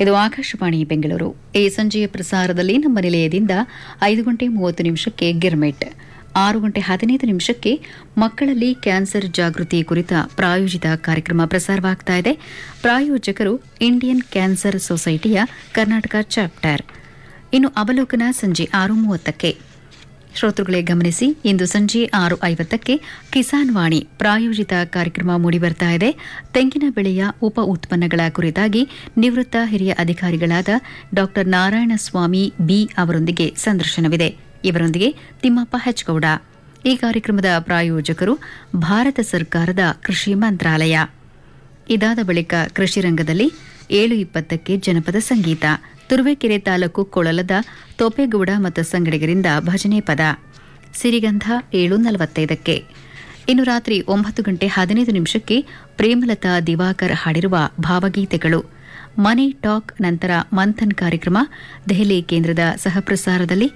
ಇದು ಆಕಾಶವಾಣಿ ಬೆಂಗಳೂರು ಈ ಸಂಜೆಯ ಪ್ರಸಾರದಲ್ಲಿ ನಮ್ಮ ನಿಲಯದಿಂದ ಐದು ಗಂಟೆ ಮೂವತ್ತು ನಿಮಿಷಕ್ಕೆ ಗಿರ್ಮೆಟ್ ಆರು ಗಂಟೆ ಹದಿನೈದು ನಿಮಿಷಕ್ಕೆ ಮಕ್ಕಳಲ್ಲಿ ಕ್ಯಾನ್ಸರ್ ಜಾಗೃತಿ ಕುರಿತ ಪ್ರಾಯೋಜಿತ ಕಾರ್ಯಕ್ರಮ ಪ್ರಸಾರವಾಗ್ತಾ ಇದೆ ಪ್ರಾಯೋಜಕರು ಇಂಡಿಯನ್ ಕ್ಯಾನ್ಸರ್ ಸೊಸೈಟಿಯ ಕರ್ನಾಟಕ ಚಾಪ್ಟರ್ ಇನ್ನು ಅವಲೋಕನ ಸಂಜೆ ಆರು ಮೂವತ್ತಕ್ಕೆ ಶ್ರೋತೃಗಳೇ ಗಮನಿಸಿ ಇಂದು ಸಂಜೆ ಆರು ಐವತ್ತಕ್ಕೆ ಕಿಸಾನ್ ವಾಣಿ ಪ್ರಾಯೋಜಿತ ಕಾರ್ಯಕ್ರಮ ಮೂಡಿಬರ್ತಾ ಇದೆ ತೆಂಗಿನ ಬೆಳೆಯ ಉಪ ಉತ್ಪನ್ನಗಳ ಕುರಿತಾಗಿ ನಿವೃತ್ತ ಹಿರಿಯ ಅಧಿಕಾರಿಗಳಾದ ಡಾ ನಾರಾಯಣಸ್ವಾಮಿ ಬಿ ಅವರೊಂದಿಗೆ ಸಂದರ್ಶನವಿದೆ ಇವರೊಂದಿಗೆ ತಿಮ್ಮಪ್ಪ ಹೆಚ್ಗೌಡ ಈ ಕಾರ್ಯಕ್ರಮದ ಪ್ರಾಯೋಜಕರು ಭಾರತ ಸರ್ಕಾರದ ಕೃಷಿ ಮಂತ್ರಾಲಯ ಇದಾದ ಬಳಿಕ ಕೃಷಿ ರಂಗದಲ್ಲಿ ಏಳು ಇಪ್ಪತ್ತಕ್ಕೆ ಜನಪದ ಸಂಗೀತ ತುರುವೇಕೆರೆ ತಾಲೂಕು ಕೊಳಲದ ತೋಪೇಗೌಡ ಮತ್ತು ಸಂಗಡಿಗರಿಂದ ಭಜನೆ ಪದ ಸಿರಿಗಂಧ ಏಳು ನಲವತ್ತೈದಕ್ಕೆ ಇನ್ನು ರಾತ್ರಿ ಒಂಬತ್ತು ಗಂಟೆ ಹದಿನೈದು ನಿಮಿಷಕ್ಕೆ ಪ್ರೇಮಲತಾ ದಿವಾಕರ್ ಹಾಡಿರುವ ಭಾವಗೀತೆಗಳು ಮನಿ ಟಾಕ್ ನಂತರ ಮಂಥನ್ ಕಾರ್ಯಕ್ರಮ ದೆಹಲಿ ಕೇಂದ್ರದ ಸಹಪ್ರಸಾರದಲ್ಲಿ